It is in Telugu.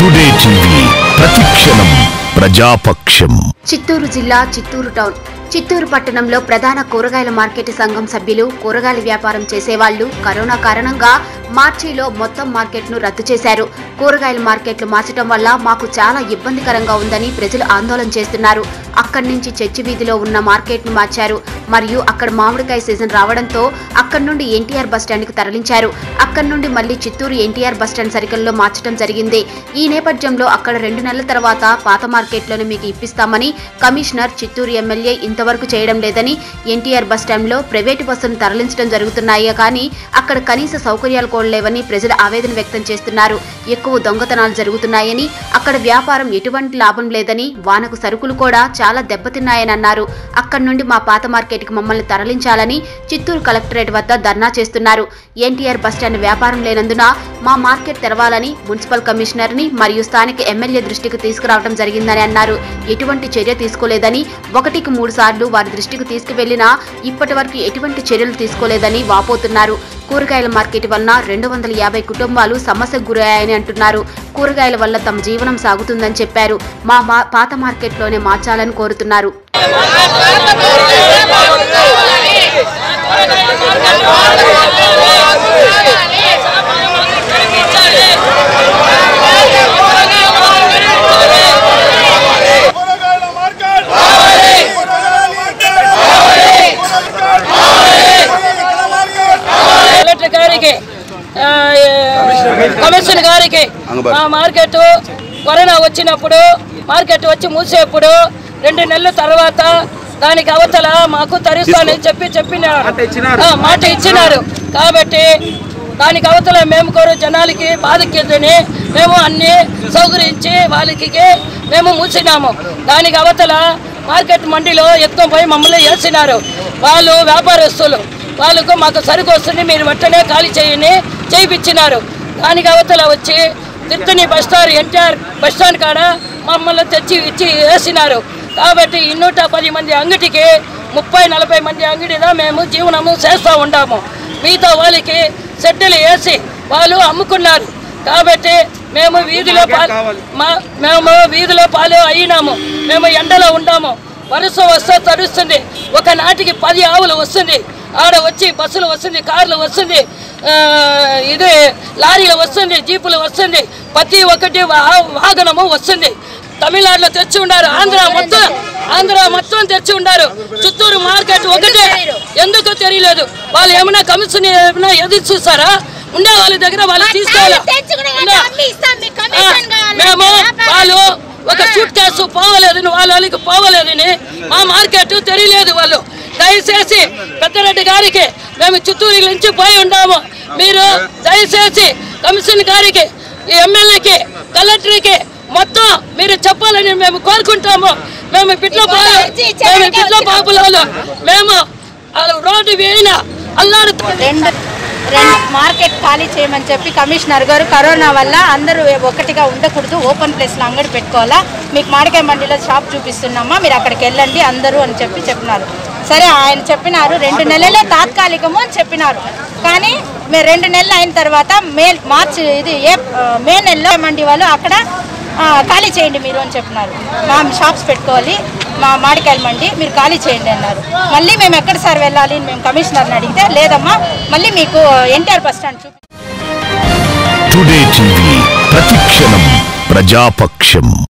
టుడే టీవీ ప్రతిక్షణం ప్రజాపక్షం చిత్తూరు జిల్లా చిత్తూరు టౌన్ చిత్తూరు పట్టణంలో ప్రధాన కూరగాయల మార్కెట్ సంఘం సభ్యులు కూరగాయల వ్యాపారం చేసేవాళ్లు కరోనా కారణంగా మార్చిలో మొత్తం మార్కెట్ను రద్దు చేశారు కూరగాయల మార్కెట్లు మార్చడం వల్ల మాకు చాలా ఇబ్బందికరంగా ఉందని ప్రజలు ఆందోళన చేస్తున్నారు అక్కడి నుంచి చర్చి వీధిలో ఉన్న మార్కెట్ను మార్చారు మరియు అక్కడ మామిడికాయ సీజన్ రావడంతో అక్కడి నుండి ఎన్టీఆర్ బస్టాండ్కి తరలించారు అక్కడి నుండి మళ్ళీ చిత్తూరు ఎన్టీఆర్ బస్టాండ్ సర్కిల్లో మార్చడం జరిగింది ఈ నేపథ్యంలో అక్కడ రెండు నెలల తర్వాత పాత మార్కెట్లోనే మీకు ఇప్పిస్తామని కమిషనర్ చిత్తూరు ఎమ్మెల్యే ఇంతవరకు చేయడం లేదని ఎన్టీఆర్ బస్టాండ్లో ప్రైవేటు బస్సును తరలించడం జరుగుతున్నాయే కానీ అక్కడ కనీస సౌకర్యాలు కూడా లేవని ప్రజలు ఆవేదన వ్యక్తం చేస్తున్నారు ఎక్కువ దొంగతనాలు జరుగుతున్నాయని అక్కడ వ్యాపారం ఎటువంటి లాభం లేదని వానకు సరుకులు కూడా చాలా దెబ్బతిన్నాయని అన్నారు అక్కడి నుండి మా పాత మార్కెట్కి మమ్మల్ని తరలించాలని చిత్తూరు కలెక్టరేట్ వద్ద ధర్నా చేస్తున్నారు ఎన్టీఆర్ బస్టాండ్ వ్యాపారం లేనందున మా మార్కెట్ తెరవాలని మున్సిపల్ కమిషనర్ని మరియు స్థానిక ఎమ్మెల్యే దృష్టికి తీసుకురావడం జరిగిందని అన్నారు ఎటువంటి చర్య తీసుకోలేదని ఒకటికి మూడు సార్లు వారి దృష్టికి తీసుకువెళ్లినా ఇప్పటి వరకు ఎటువంటి చర్యలు తీసుకోలేదని వాపోతున్నారు కూరగాయల మార్కెట్ వలన రెండు వందల యాభై కుటుంబాలు సమస్యకు గురయ్యాయని అంటున్నారు కూరగాయల వల్ల తమ జీవనం సాగుతుందని చెప్పారు మా మా- పాత మార్కెట్లోనే మార్చాలని కోరుతున్నారు కూరగాయల మార్కెట్ కూరగాయల మార్కెట్ కూరగాయల మార్కెట్ కలెక్టర్ గారికి ఆ, కమిషనర్ గారికి మా మార్కెట్ కరోనా వచ్చినప్పుడు మార్కెట్ వచ్చి మూసేప్పుడు రెండు నెలల తర్వాత దానికి అవతల మాకు తరుస్తానని చెప్పి చెప్పినారు ఆ, మాట ఇచ్చినారు కాబట్టి దానికి అవతల మేము కూడా జనాలకి బాధకిద్దని మేము అన్ని సౌకరించి వాళ్ళకి మేము మూసినాము దానికి అవతల మార్కెట్ మండిలో ఎత్తుకొని పోయి మమ్మల్ని వేసినారు వాళ్ళు వ్యాపారస్తులు వాళ్ళకు మాకు సరుకు వస్తుంది మీరు వెంటనే ఖాళీ చేయని చేయించినారు దానికి అవతల వచ్చి Tiruttani bus stand NTR bus stand కాడ మమ్మల్ని తెచ్చి ఇచ్చి వేసినారు కాబట్టి ఇన్నూట పది మంది అంగడికి ముప్పై నలభై మంది అంగడిలో మేము జీవనము చేస్తూ ఉంటాము మిగతా వాళ్ళకి సెడ్డలు వేసి వాళ్ళు అమ్ముకున్నారు కాబట్టి మేము వీధిలో పాలు మా- మేము వీధిలో పాలు అయినాము మేము ఎండలో ఉంటాము వరుస వస్తే తడుస్తుంది ఒక నాటికి పది ఆవులు వస్తుంది ఆడ వచ్చి బస్సులు వస్తుంది కార్లు వస్తుంది ఆ, ఇది లారీలు వస్తుంది జీపులు వస్తుంది ప్రతి ఒక్కటి వా- వాహనము వస్తుంది తమిళనాడులో తెచ్చి ఉన్నారు ఆంధ్ర మొత్తం ఆంధ్ర మొత్తం తెచ్చి ఉన్నారు చిత్తూరు మార్కెట్ ఒకటే ఎందుకు తెలియలేదు వాళ్ళు ఏమైనా కమిషన్ ఏమైనా ఎదురు చూస్తారా ఉండే వాళ్ళ దగ్గర వాళ్ళు తీసుకోవాలి ఉండే- ఆ, మేము వాళ్ళు ఒక సూట్ కేసు పోవలేదని వాళ్ళ వాళ్ళకి పోవలేదని మా మార్కెట్ తెలియలేదు వాళ్ళు దయచేసి పెద్దరెడ్డి గారికి మేము చిత్తూరు నుంచి పోయి ఉన్నాము మీరు దయచేసి కమిషన్ గారికి ఈ ఎమ్మెల్యేకి కలెక్టర్కి మొత్తం మీరు చెప్పాలని మేము కోరుకుంటాము మేము బిడ్ల బాబు మేము బిడ్ల బాబులలో మేము ఆ రోడ్డు వేయిన అల్లాడు రెండు రెండు మార్కెట్ ఖాళీ చేయమని చెప్పి కమిషనర్ గారు కరోనా వల్ల అందరూ ఒకటిగా ఉండకూడదు ఓపెన్ ప్లేస్లో అంగడి పెట్టుకోవాలా మీకు మామిడికాయ మండిలో షాప్ చూపిస్తున్నామా మీరు అక్కడికి వెళ్ళండి అందరూ అని చెప్పి చెప్పినారు సరే ఆయన చెప్పినారు రెండు నెలలే తాత్కాలికము అని చెప్పినారు కానీ మేము రెండు నెలలు అయిన తర్వాత మే మార్చి ఇది ఏ మే నెలలో మండి వాళ్ళు అక్కడ ఆ, ఖాళీ చేయండి మీరు అని చెప్పినారు మా షాప్స్ పెట్టుకోవాలి మా మామిడికాయల మండి మీరు ఖాళీ చేయండి అన్నారు మళ్ళీ మేము ఎక్కడ సార్ వెళ్ళాలి అని మేము కమిషనర్ని అడిగితే లేదమ్మా మళ్ళీ మీకు ఎన్టీఆర్ బస్ స్టాండ్ చూపి టుడే టీవీ ప్రతిక్షణం ప్రజాపక్షం